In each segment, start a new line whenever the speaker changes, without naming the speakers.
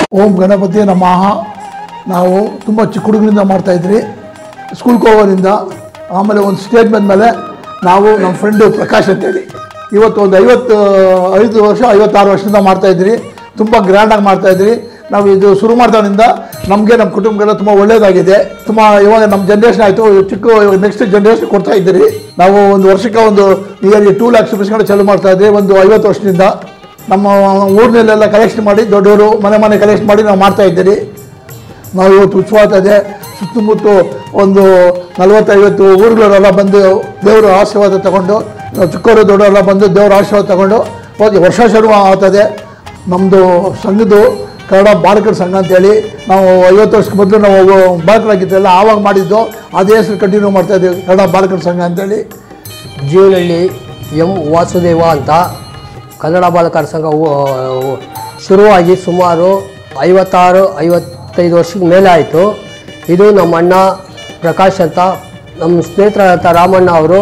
ಓಂ ಗಣಪತಿ ನಮಃ ನಾವು ತುಂಬ ಚಿಕ್ಕ ಹುಡುಗರಿಂದ ಮಾಡ್ತಾಯಿದ್ರಿ ಸ್ಕೂಲ್ಗೆ ಹೋಗೋದ್ರಿಂದ ಆಮೇಲೆ ಒಂದು ಸ್ಟೇಜ್ ಮೇಲೆ ನಾವು ನಮ್ಮ ಫ್ರೆಂಡು ಪ್ರಕಾಶ್ ಅಂತೇಳಿ ಇವತ್ತು ಒಂದು ಐವತ್ತು ಐದು ವರ್ಷ ಐವತ್ತಾರು ವರ್ಷದಿಂದ ಮಾಡ್ತಾಯಿದ್ರಿ ತುಂಬ ಗ್ರ್ಯಾಂಡಾಗಿ ಮಾಡ್ತಾಯಿದ್ರಿ ನಾವು ಇದು ಶುರು ಮಾಡ್ದಾಗಿಂದ ನಮಗೆ ನಮ್ಮ ಕುಟುಂಬಗೆಲ್ಲ ತುಂಬ ಒಳ್ಳೆಯದಾಗಿದೆ ತುಂಬ ಇವಾಗ ನಮ್ಮ ಜನ್ರೇಷನ್ ಆಯಿತು ಚಿಕ್ಕ ನೆಕ್ಸ್ಟ್ ಜನ್ರೇಷನ್ ಕೊಡ್ತಾ ಇದ್ದೀರಿ ನಾವು ಒಂದು ವರ್ಷಕ್ಕೆ ಒಂದು ನಿಯರ್ಲಿ ಟೂ ಲ್ಯಾಕ್ಸ್ ರುಪೀಸ್ಗಳು ಚಾಲು ಮಾಡ್ತಾ ಇದ್ರಿ ಒಂದು ಐವತ್ತು ವರ್ಷದಿಂದ ನಮ್ಮ ಊರಿನಲ್ಲೆಲ್ಲ ಕಲೆಕ್ಷನ್ ಮಾಡಿ ದೊಡ್ಡವರು ಮನೆ ಮನೆ ಕಲೆಕ್ಷನ್ ಮಾಡಿ ನಾವು ಮಾಡ್ತಾ ಇದ್ದೀರಿ ನಾವು ಇವತ್ತು ಉತ್ಸವ ಆಗ್ತಾ ಇದೆ ಸುತ್ತಮುತ್ತ ಒಂದು ನಲವತ್ತೈವತ್ತು ಊರುಗಳವರೆಲ್ಲ ಬಂದು ದೇವರ ಆಶೀರ್ವಾದ ತಗೊಂಡು ನಾವು ಚಿಕ್ಕವರು ದೊಡ್ಡವರೆಲ್ಲ ಬಂದು ದೇವರ ಆಶೀರ್ವಾದ ತಗೊಂಡು ಹೋಗಿ ವರ್ಷ ಶುರು ಆಗ್ತದೆ ನಮ್ಮದು ಸಂಘದ್ದು ಕನ್ನಡ ಬಾಲಕರ ಸಂಘ ಅಂತೇಳಿ ನಾವು ಐವತ್ತು ವರ್ಷಕ್ಕೆ ಮೊದಲು ನಾವು ಬಾಲಕರಾಗಿದ್ದೆಲ್ಲ ಆವಾಗ ಮಾಡಿದ್ದು ಅದೇ ಹೆಸರು ಕಂಟಿನ್ಯೂ ಮಾಡ್ತಾ ಇದ್ದೀವಿ ಕನ್ನಡ ಬಾಲಕರ ಸಂಘ ಅಂತೇಳಿ
ಜೀವನಹಳ್ಳಿ ಎಂ ವಾಸುದೇವ ಅಂತ ಕನ್ನಡ ಬಾಲಕರ ಸಂಘ ಉ- ಶುರುವಾಗಿ ಸುಮಾರು ಐವತ್ತಾರು ಐವತ್ತೈದು ವರ್ಷದ ಮೇಲೆ ಆಯಿತು ಇದು ನಮ್ಮ ಅಣ್ಣ ಪ್ರಕಾಶ್ ಅಂತ ನಮ್ಮ ಸ್ನೇಹಿತರಾದಂಥ ರಾಮಣ್ಣ ಅವರು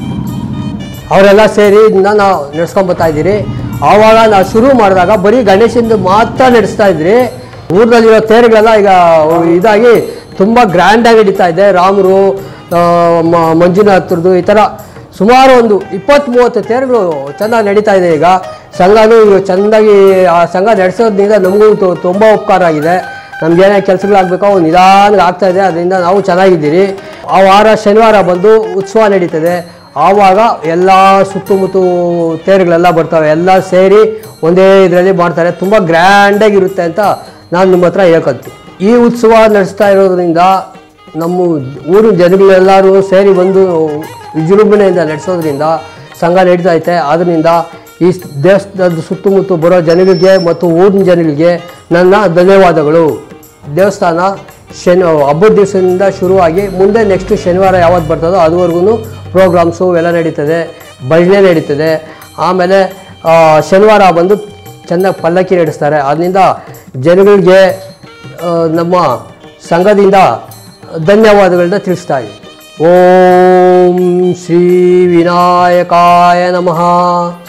ಅವರೆಲ್ಲ ಸೇರಿ ಇದನ್ನ ನಾವು ನಡೆಸ್ಕೊಂಬತ್ತಾ ಇದ್ದೀರಿ ಆವಾಗ ನಾವು ಶುರು ಮಾಡಿದಾಗ ಬರೀ ಗಣೇಶಂದು ಮಾತ್ರ ನಡೆಸ್ತಾ ಇದ್ರಿ ಊರಿನಲ್ಲಿರೋ ತೇರುಗಳೆಲ್ಲ ಈಗ ಇದಾಗಿ ತುಂಬ ಗ್ರ್ಯಾಂಡಾಗಿ ನಡೀತಾ ಇದೆ ರಾಮರು ಆ, ಮ- ಮಂಜುನಾಥರದು ಈ ಥರ ಸುಮಾರು ಒಂದು ಇಪ್ಪತ್ತ್ ಮೂವತ್ತು ತೇರುಗಳು ಚೆನ್ನಾಗಿ ನಡೀತಾ ಇದೆ ಈಗ ಸಂಘನೂ ಈಗ ಚೆಂದಾಗಿ ಆ ಸಂಘ ನಡೆಸೋದ್ರಿಂದ ನಮಗೂ ತು- ತುಂಬ ಉಪಕಾರ ಆಗಿದೆ ನಮ್ಗೇನೇ ಕೆಲಸಗಳಾಗಬೇಕೋ ನಿಧಾನಕ್ಕೆ ಆಗ್ತಾ ಇದೆ ಅದರಿಂದ ನಾವು ಚೆನ್ನಾಗಿದ್ದೀರಿ ಆ ವಾರ ಶನಿವಾರ ಬಂದು ಉತ್ಸವ ನಡೀತದೆ ಆವಾಗ ಎಲ್ಲ ಸುತ್ತಮುತ್ತ ತೇರುಗಳೆಲ್ಲ ಬರ್ತವೆ ಎಲ್ಲ ಸೇರಿ ಒಂದೇ ಇದರಲ್ಲಿ ಮಾಡ್ತಾರೆ ತುಂಬ ಗ್ರ್ಯಾಂಡಾಗಿರುತ್ತೆ ಅಂತ ನಾನು ನಿಮ್ಮ ಹತ್ರ ಹೇಳ್ಕೊಂತೀನಿ ಈ ಉತ್ಸವ ನಡೆಸ್ತಾ ಇರೋದ್ರಿಂದ ನಮ್ಮ ಊರಿನ ಜನಗಳೆಲ್ಲರೂ ಸೇರಿ ಬಂದು ವಿಜೃಂಭಣೆಯಿಂದ ನಡೆಸೋದ್ರಿಂದ ಸಂಘ ನಡೀತಾ ಐತೆ ಆದ್ದರಿಂದ ಈ ದೇವಸ್ಥಾನದ ಸುತ್ತಮುತ್ತ ಬರೋ ಜನಗಳಿಗೆ ಮತ್ತು ಊರಿನ ಜನಗಳಿಗೆ ನನ್ನ ಧನ್ಯವಾದಗಳು ದೇವಸ್ಥಾನ ಶನಿ ಹಬ್ಬದ ದಿವಸದಿಂದ ಶುರುವಾಗಿ ಮುಂದೆ ನೆಕ್ಸ್ಟ್ ಶನಿವಾರ ಯಾವತ್ತು ಬರ್ತದೋ ಅದುವರೆಗೂ ಪ್ರೋಗ್ರಾಮ್ಸು ಎಲ್ಲ ನಡೀತದೆ ಭಜನೆ ನಡೀತದೆ ಆಮೇಲೆ ಆ, ಶನಿವಾರ ಬಂದು ಚೆನ್ನಾಗಿ ಪಲ್ಲಕ್ಕಿ ನಡೆಸ್ತಾರೆ ಅದರಿಂದ ಜನಗಳಿಗೆ ಆ, ನಮ್ಮ ಸಂಘದಿಂದ ಧನ್ಯವಾದಗಳನ್ನ ತಿಳಿಸ್ತಾ ಇದ್ದೀನಿ ಓಂ ಶ್ರೀ ವಿನಾಯಕಾಯ ನಮಃ